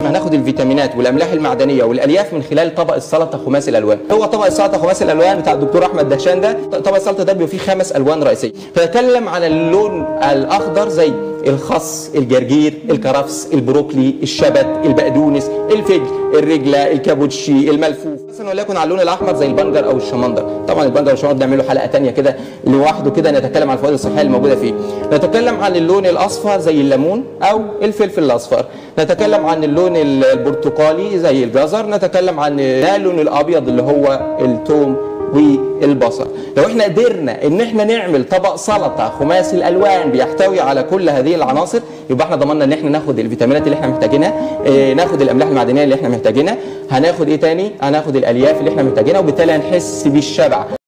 هناخد الفيتامينات والاملاح المعدنيه والالياف من خلال طبق السلطه خماسي الالوان هو طبق السلطه خماسي الالوان بتاع الدكتور احمد دهشان ده طبق السلطه ده بيبقى فيه خمس الوان رئيسيه فنتكلم على اللون الاخضر زي الخس الجرجير الكرفس البروكلي الشبت البقدونس الفجل الرجله الكابوتشي الملفوف مثلا وليكن على اللون الاحمر زي البنجر او الشمندر طبعا البنجر والشمندر نعمل له حلقه ثانيه كده لوحده كده نتكلم عن الفوائد الصحيه الموجوده فيه نتكلم عن اللون الاصفر زي الليمون او الفلفل الاصفر نتكلم عن اللون البرتقالي زي الجزر نتكلم عن اللون الابيض اللي هو الثوم والبصل لو احنا قدرنا ان احنا نعمل طبق سلطه خماسي الالوان بيحتوي على كل هذه العناصر يبقى احنا ضمننا ان احنا ناخد الفيتامينات اللي احنا محتاجينها اه ناخد الاملاح المعدنيه اللي احنا محتاجينها هناخد ايه تاني هناخد الالياف اللي احنا محتاجينها وبالتالي هنحس بالشبع